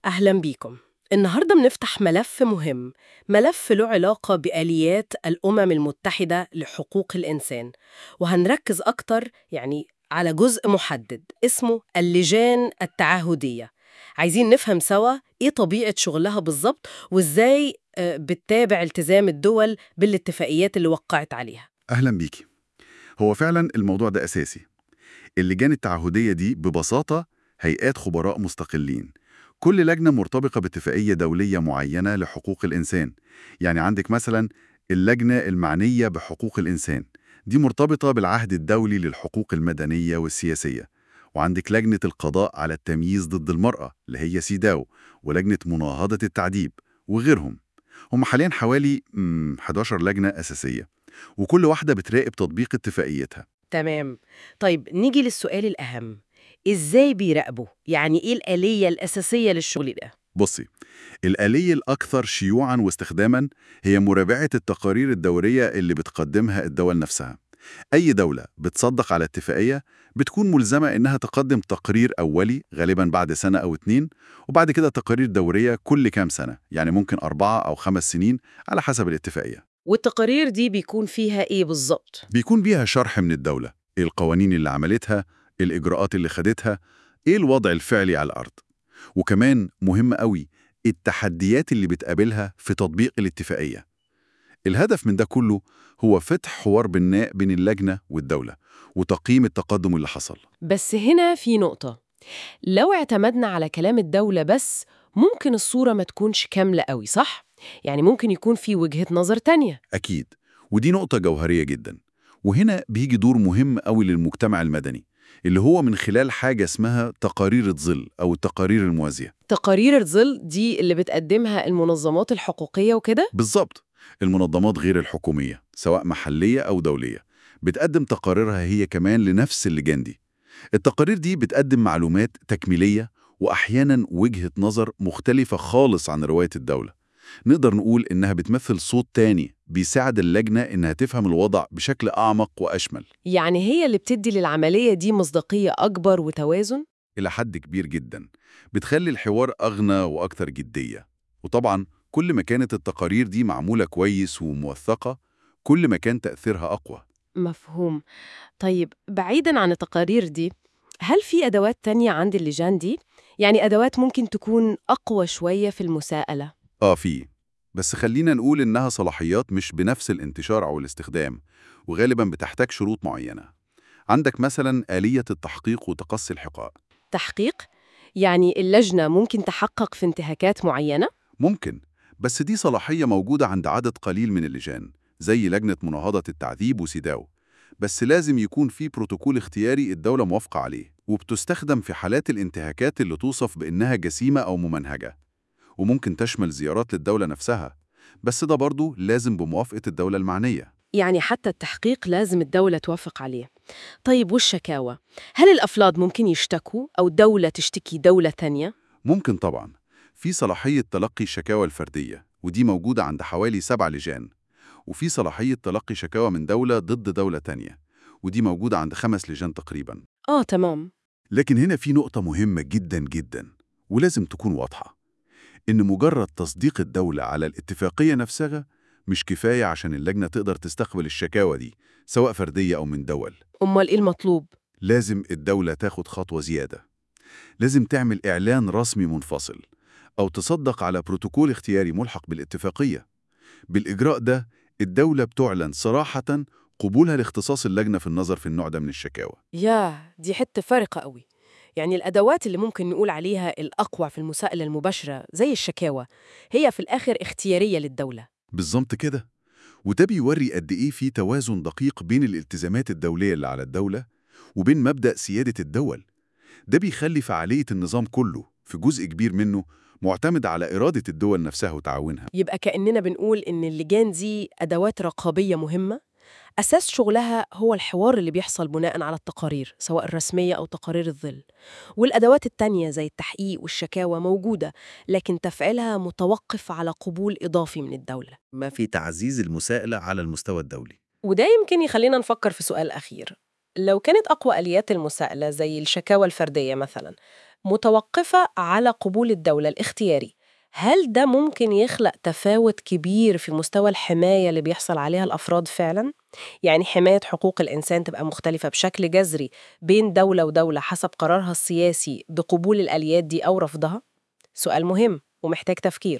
أهلا بيكم النهاردة بنفتح ملف مهم ملف له علاقة بآليات الأمم المتحدة لحقوق الإنسان وهنركز أكتر يعني على جزء محدد اسمه اللجان التعهدية عايزين نفهم سوا إيه طبيعة شغلها بالظبط وإزاي آه، بتتابع التزام الدول بالاتفاقيات اللي وقعت عليها أهلا بيكي هو فعلا الموضوع ده أساسي اللجان التعهدية دي ببساطة هيئات خبراء مستقلين كل لجنة مرتبطة باتفاقية دولية معينة لحقوق الإنسان يعني عندك مثلا اللجنة المعنية بحقوق الإنسان دي مرتبطة بالعهد الدولي للحقوق المدنية والسياسية وعندك لجنة القضاء على التمييز ضد المرأة اللي هي سيداو ولجنة مناهضة التعذيب وغيرهم هم حاليا حوالي مم، 11 لجنة أساسية وكل واحدة بتراقب تطبيق اتفاقيتها تمام طيب نيجي للسؤال الأهم إزاي بيراقبوا؟ يعني إيه الآلية الأساسية للشغل ده؟ بصي الآلية الأكثر شيوعاً واستخداماً هي مراجعة التقارير الدورية اللي بتقدمها الدول نفسها أي دولة بتصدق على اتفاقية بتكون ملزمة إنها تقدم تقرير أولي غالباً بعد سنة أو اتنين وبعد كده تقارير دورية كل كام سنة يعني ممكن أربعة أو خمس سنين على حسب الاتفاقية والتقارير دي بيكون فيها إيه بالظبط؟ بيكون بيها شرح من الدولة إيه القوانين اللي عملتها إيه الإجراءات اللي خدتها إيه الوضع الفعلي على الأرض وكمان مهم قوي التحديات اللي بتقابلها في تطبيق الاتفاقية الهدف من ده كله هو فتح حوار بناء بين اللجنة والدولة وتقييم التقدم اللي حصل بس هنا في نقطة لو اعتمدنا على كلام الدولة بس ممكن الصورة ما تكونش كاملة قوي صح؟ يعني ممكن يكون في وجهة نظر تانية أكيد ودي نقطة جوهرية جدا وهنا بيجي دور مهم قوي للمجتمع المدني اللي هو من خلال حاجة اسمها تقارير الظل أو التقارير الموازية تقارير الظل دي اللي بتقدمها المنظمات الحقوقية وكده؟ بالظبط المنظمات غير الحكومية سواء محلية أو دولية بتقدم تقاريرها هي كمان لنفس اللجان دي التقارير دي بتقدم معلومات تكميلية وأحيانا وجهة نظر مختلفة خالص عن رواية الدولة نقدر نقول إنها بتمثل صوت تاني بيساعد اللجنة إنها تفهم الوضع بشكل أعمق وأشمل يعني هي اللي بتدي للعملية دي مصداقية أكبر وتوازن؟ إلى حد كبير جدا بتخلي الحوار أغنى وأكثر جدية وطبعا كل ما كانت التقارير دي معمولة كويس وموثقة كل ما كان تأثيرها أقوى مفهوم طيب بعيداً عن التقارير دي هل في أدوات تانية عند اللجان دي؟ يعني أدوات ممكن تكون أقوى شوية في المساءلة آه في بس خلينا نقول إنها صلاحيات مش بنفس الانتشار أو الاستخدام وغالبا بتحتاج شروط معينة عندك مثلا آلية التحقيق وتقصي الحقاء تحقيق؟ يعني اللجنة ممكن تحقق في انتهاكات معينة؟ ممكن بس دي صلاحية موجودة عند عدد قليل من اللجان زي لجنة مناهضة التعذيب وسيداو بس لازم يكون في بروتوكول اختياري الدولة موافقة عليه وبتستخدم في حالات الانتهاكات اللي توصف بإنها جسيمة أو ممنهجة وممكن تشمل زيارات للدولة نفسها بس ده برضو لازم بموافقة الدولة المعنية يعني حتى التحقيق لازم الدولة توافق عليه طيب والشكاوى؟ هل الأفراد ممكن يشتكوا أو دولة تشتكي دولة تانية؟ ممكن طبعا في صلاحية تلقي الشكاوى الفردية ودي موجودة عند حوالي سبع لجان وفي صلاحية تلقي شكاوى من دولة ضد دولة تانية ودي موجودة عند خمس لجان تقريبا آه تمام لكن هنا في نقطة مهمة جدا جدا ولازم تكون واضحة إن مجرد تصديق الدولة على الاتفاقية نفسها مش كفاية عشان اللجنة تقدر تستقبل الشكاوى دي سواء فردية أو من دول أمال إيه المطلوب؟ لازم الدولة تاخد خطوة زيادة لازم تعمل إعلان رسمي منفصل أو تصدق على بروتوكول اختياري ملحق بالاتفاقية بالإجراء ده الدولة بتعلن صراحة قبولها لاختصاص اللجنة في النظر في النوع ده من الشكاوى ياه دي حتة فارقة قوي يعني الأدوات اللي ممكن نقول عليها الأقوى في المساءلة المباشرة زي الشكاوى هي في الآخر اختيارية للدولة بالظبط كده وده بيوري قد إيه في توازن دقيق بين الالتزامات الدولية اللي على الدولة وبين مبدأ سيادة الدول ده بيخلي فعالية النظام كله في جزء كبير منه معتمد على إرادة الدول نفسها وتعاونها يبقى كأننا بنقول إن اللجان دي أدوات رقابية مهمة أساس شغلها هو الحوار اللي بيحصل بناء على التقارير سواء الرسمية أو تقارير الظل والأدوات التانية زي التحقيق والشكاوى موجودة لكن تفعيلها متوقف على قبول إضافي من الدولة ما في تعزيز المساءلة على المستوى الدولي وده يمكن يخلينا نفكر في سؤال أخير لو كانت أقوى آليات المساءلة زي الشكاوى الفردية مثلا متوقفة على قبول الدولة الاختياري هل ده ممكن يخلق تفاوت كبير في مستوى الحماية اللي بيحصل عليها الأفراد فعلاً؟ يعني حماية حقوق الإنسان تبقى مختلفة بشكل جذري بين دولة ودولة حسب قرارها السياسي بقبول الآليات دي أو رفضها؟ سؤال مهم ومحتاج تفكير